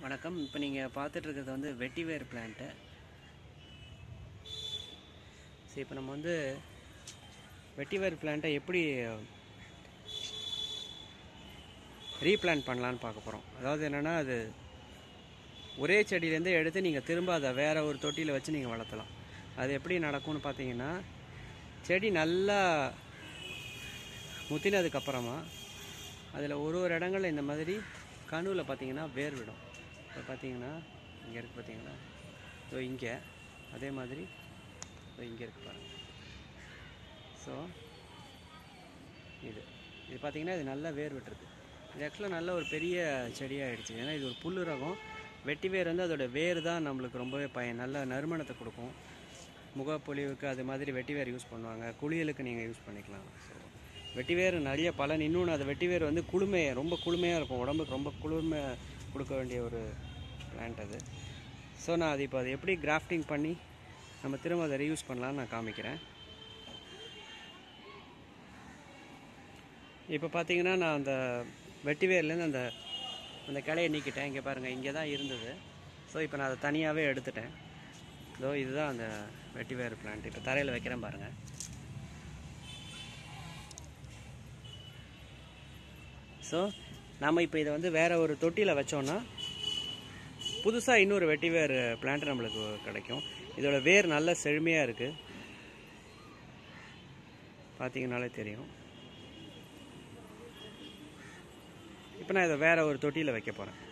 வணக்கம் இப்போ நீங்கள் பார்த்துட்டு இருக்கிறது வந்து வெட்டிவேர் பிளான்ட்டு சரி இப்போ நம்ம வந்து வெட்டிவேர் பிளான்ட்டை எப்படி ரீபிளான்ட் பண்ணலான்னு பார்க்க போகிறோம் அதாவது என்னென்னா அது ஒரே செடியிலேருந்து எடுத்து நீங்கள் திரும்ப அதை வேற ஒரு தொட்டியில் வச்சு நீங்கள் வளர்த்தலாம் அது எப்படி நடக்கும்னு பார்த்தீங்கன்னா செடி நல்லா முத்தினதுக்கப்புறமா அதில் ஒரு ஒரு இடங்கள்ல இந்த மாதிரி கணுவில் பார்த்தீங்கன்னா வேர் விடும் இப்போ பார்த்தீங்கன்னா இங்கே இருக்குது பார்த்தீங்களா ஸோ இங்கே அதே மாதிரி ஸோ இங்கே இருக்கு பாருங்கள் ஸோ இது இது பார்த்தீங்கன்னா இது நல்லா வேர் விட்டுருது இது ஆக்சுவலாக நல்ல ஒரு பெரிய செடியாகிடுச்சு ஏன்னா இது ஒரு புல்லு ரகம் வெட்டி வேர் வந்து அதோட வேர் தான் நம்மளுக்கு ரொம்பவே பயன் நல்ல நறுமணத்தை கொடுக்கும் முகப்பொலிவுக்கு அது மாதிரி வெட்டி வேர் யூஸ் பண்ணுவாங்க குளியலுக்கு நீங்கள் யூஸ் பண்ணிக்கலாம் ஸோ வெட்டிவேர் நிறைய பலன் இன்னொன்று அது வெட்டிவேர் வந்து குளுமை ரொம்ப குளுமையாக இருக்கும் உடம்புக்கு ரொம்ப குளுமை கொடுக்க வேண்டிய ஒரு பிளான்ட் அது ஸோ நான் அது இப்போ அதை எப்படி கிராஃப்டிங் பண்ணி நம்ம திரும்ப அதை ரீயூஸ் பண்ணலான்னு நான் காமிக்கிறேன் இப்போ பார்த்தீங்கன்னா நான் அந்த வெட்டிவேர்லேருந்து அந்த அந்த கிளையை நீக்கிட்டேன் இங்கே பாருங்கள் இங்கே தான் இருந்தது ஸோ இப்போ நான் அதை தனியாகவே எடுத்துட்டேன் இதோ இதுதான் அந்த வெட்டிவேர் பிளான்ட் இப்போ தரையில் வைக்கிறேன் பாருங்கள் ஸோ நம்ம இப்போ இதை வந்து வேறு ஒரு தொட்டியில் வச்சோன்னா புதுசாக இன்னொரு வெட்டிவேர் பிளான்ட் நம்மளுக்கு கிடைக்கும் இதோட வேர் நல்ல செழுமையாக இருக்குது பார்த்தீங்கனாலே தெரியும் இப்போ நான் இதை வேறு ஒரு தொட்டியில் வைக்க போகிறேன்